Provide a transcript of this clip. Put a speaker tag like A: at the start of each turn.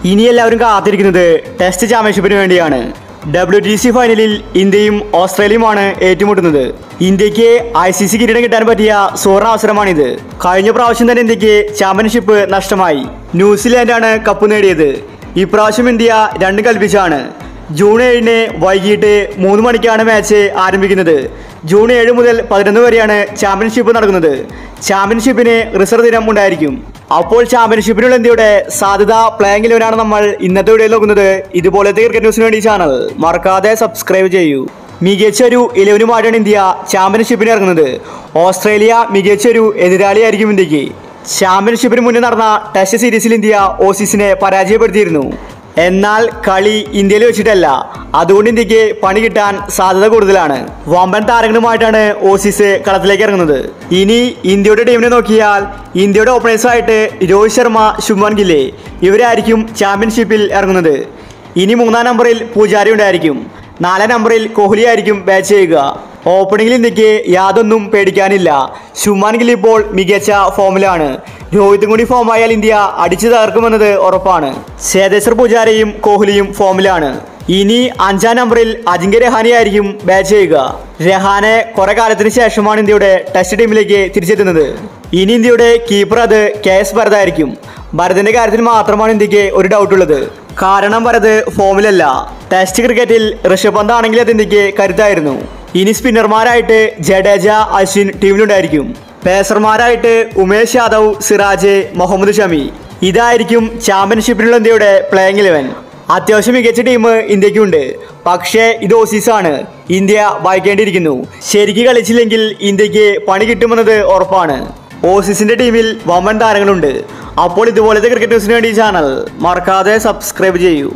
A: ഇനി എല്ലാവരും കാത്തിരിക്കുന്നത് ടെസ്റ്റ് ചാമ്പ്യൻഷിപ്പിന് വേണ്ടിയാണ് ഡബ്ല്യു ടി സി ഫൈനലിൽ ഇന്ത്യയും ഓസ്ട്രേലിയയുമാണ് ഏറ്റുമുട്ടുന്നത് ഇന്ത്യക്ക് ഐ സി സി കിരീടം കിട്ടാൻ പറ്റിയ സുവർണ അവസരമാണിത് കഴിഞ്ഞ പ്രാവശ്യം തന്നെ ഇന്ത്യക്ക് ചാമ്പ്യൻഷിപ്പ് നഷ്ടമായി ന്യൂസിലാൻഡാണ് കപ്പ് നേടിയത് ഇപ്രാവശ്യം ഇന്ത്യ രണ്ട് കൽപ്പിച്ചാണ് ജൂൺ ഏഴിന് വൈകിട്ട് മൂന്ന് മണിക്കാണ് മാച്ച് ആരംഭിക്കുന്നത് ജൂൺ ഏഴ് മുതൽ പതിനൊന്ന് വരെയാണ് ചാമ്പ്യൻഷിപ്പ് നടക്കുന്നത് ചാമ്പ്യൻഷിപ്പിന് റിസർവ് ദിനം ഉണ്ടായിരിക്കും അപ്പോൾ ചാമ്പ്യൻഷിപ്പിനുള്ള ഇന്ത്യയുടെ സാധ്യത പ്ലേയിങ് ഇലവനാണ് നമ്മൾ ഇന്നത്തെ വീഡിയോയിൽ നോക്കുന്നത് ഇതുപോലത്തെ ക്രിക്കറ്റ് ന്യൂസിന് വേണ്ടി ചാനൽ മറക്കാതെ സബ്സ്ക്രൈബ് ചെയ്യൂ മികച്ച ഒരു ഇലവനുമായിട്ടാണ് ഇന്ത്യ ചാമ്പ്യൻഷിപ്പിന് ഇറങ്ങുന്നത് ഓസ്ട്രേലിയ മികച്ച ഒരു എതിരാളിയായിരിക്കും ഇന്ത്യക്ക് ചാമ്പ്യൻഷിപ്പിന് മുന്നേ നടന്ന ടെസ്റ്റ് സീരീസിൽ ഇന്ത്യ ഓസീസിനെ പരാജയപ്പെടുത്തിയിരുന്നു എന്നാൽ കളി ഇന്ത്യയിൽ വെച്ചിട്ടല്ല അതുകൊണ്ട് ഇന്ത്യക്ക് പണി കിട്ടാൻ സാധ്യത കൂടുതലാണ് വമ്പൻ താരങ്ങളുമായിട്ടാണ് ഓസീസ് കളത്തിലേക്ക് ഇറങ്ങുന്നത് ഇനി ഇന്ത്യയുടെ ടീമിനെ നോക്കിയാൽ ഇന്ത്യയുടെ ഓപ്പണേഴ്സായിട്ട് രോഹിത് ശർമ്മ ശുഭ്മാൻ ഗില്ലെ ഇവരായിരിക്കും ചാമ്പ്യൻഷിപ്പിൽ ഇറങ്ങുന്നത് ഇനി മൂന്നാം നമ്പറിൽ പൂജാരി ഉണ്ടായിരിക്കും നാലാം നമ്പറിൽ കോഹ്ലി ആയിരിക്കും ബാറ്റ് ചെയ്യുക ഓപ്പണിംഗിൽ ഇന്ത്യക്ക് യാതൊന്നും പേടിക്കാനില്ല ശുമാൻ ഗിൽ ഇപ്പോൾ മികച്ച ഫോമിലാണ് രോഹിത്തും കൂടി ഫോമായാൽ ഇന്ത്യ അടിച്ചു തകർക്കുമെന്നത് ഉറപ്പാണ് ചേതേശ്വർ പൂജാരയും കോഹ്ലിയും ഫോമിലാണ് ഇനി അഞ്ചാം നമ്പറിൽ അജിങ്ക്യ രഹാനെ ആയിരിക്കും ബാറ്റ് ചെയ്യുക രഹാനെ കുറെ കാലത്തിന് ശേഷമാണ് ഇന്ത്യയുടെ ടെസ്റ്റ് ടീമിലേക്ക് തിരിച്ചെത്തുന്നത് ഇനി ഇന്ത്യയുടെ കീപ്പർ അത് കെ എസ് ഭരതായിരിക്കും ഭരതിന്റെ കാര്യത്തിൽ മാത്രമാണ് ഇന്ത്യക്ക് ഒരു ഡൗട്ട് ഉള്ളത് കാരണം ഭരത് ഫോമിലല്ല ടെസ്റ്റ് ക്രിക്കറ്റിൽ ഋഷഭ് പന്ത് ആണെങ്കിൽ അത് ഇന്ത്യക്ക് കരുത്തായിരുന്നു ഇനി സ്പിന്നർമാരായിട്ട് ജഡേജ അശ്വിൻ ടീമിലുണ്ടായിരിക്കും പേസർമാരായിട്ട് ഉമേഷ് യാദവ് സിറാജ് മുഹമ്മദ് ഷമി ഇതായിരിക്കും ചാമ്പ്യൻഷിപ്പിനുള്ള ഇന്ത്യയുടെ പ്ലേയിങ് ഇലവൻ അത്യാവശ്യം മികച്ച ടീം ഇന്ത്യക്കുണ്ട് പക്ഷേ ഇത് ഓസീസാണ് ഇന്ത്യ വായിക്കേണ്ടിയിരിക്കുന്നു ശരിക്ക് കളിച്ചില്ലെങ്കിൽ ഇന്ത്യക്ക് പണി കിട്ടുമെന്നത് ഉറപ്പാണ് ഓസീസിന്റെ ടീമിൽ വമ്പൻ താരങ്ങളുണ്ട് അപ്പോൾ ഇതുപോലത്തെ ക്രിക്കറ്റ് ന്യൂസിന് വേണ്ടി ഈ ചാനൽ മറക്കാതെ സബ്സ്ക്രൈബ് ചെയ്യൂ